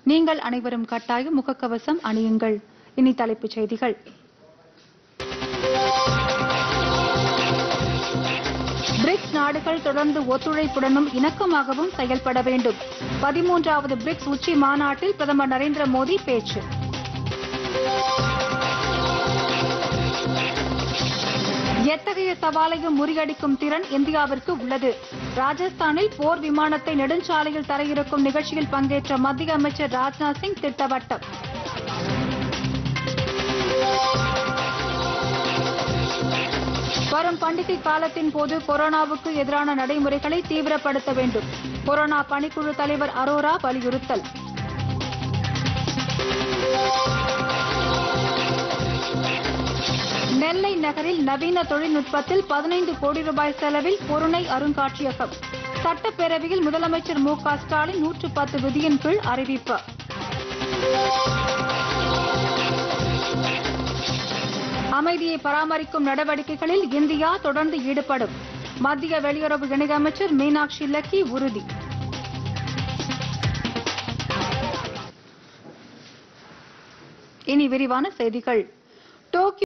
நீங்கள் அனைவரும் கட்டாயம் முகக்கவசம் அணியுங்கள் இனி தலைப்புச் செய்திகள் பிரிக்ஸ் நாடுகள் தொடர்ந்து ஒத்துழைப்புடனும் இணக்கமாகவும் செயல்பட வேண்டும் பதிமூன்றாவது பிரிக்ஸ் உச்சி மாநாட்டில் பிரதமர் நரேந்திர மோடி பேச்சு எத்தகைய சவாலையும் முறியடிக்கும் திறன் இந்தியாவிற்கு உள்ளது ராஜஸ்தானில் போர் விமானத்தை நெடுஞ்சாலையில் தரையிறக்கும் நிகழ்ச்சியில் பங்கேற்ற மத்திய அமைச்சர் ராஜ்நாத் சிங் திட்டவட்டம் வரும் பண்டிகை காலத்தின் போது கொரோனாவுக்கு எதிரான நடைமுறைகளை தீவிரப்படுத்த வேண்டும் கொரோனா பணிக்குழு தலைவர் அரோரா வலியுறுத்தல் நெல்லை நகரில் நவீன தொழில்நுட்பத்தில் பதினைந்து கோடி ரூபாய் செலவில் பொருணை அருங்காட்சியகம் சட்டப்பேரவையில் முதலமைச்சர் மு க ஸ்டாலின் நூற்று பத்து விதியின் கீழ் அறிவிப்பு அமைதியை பராமரிக்கும் நடவடிக்கைகளில் இந்தியா தொடர்ந்து ஈடுபடும் மத்திய வெளியுறவு இணையமைச்சர் மீனாட்சி லக்கி உறுதி இனி விரிவான செய்திகள் டோக்கியோ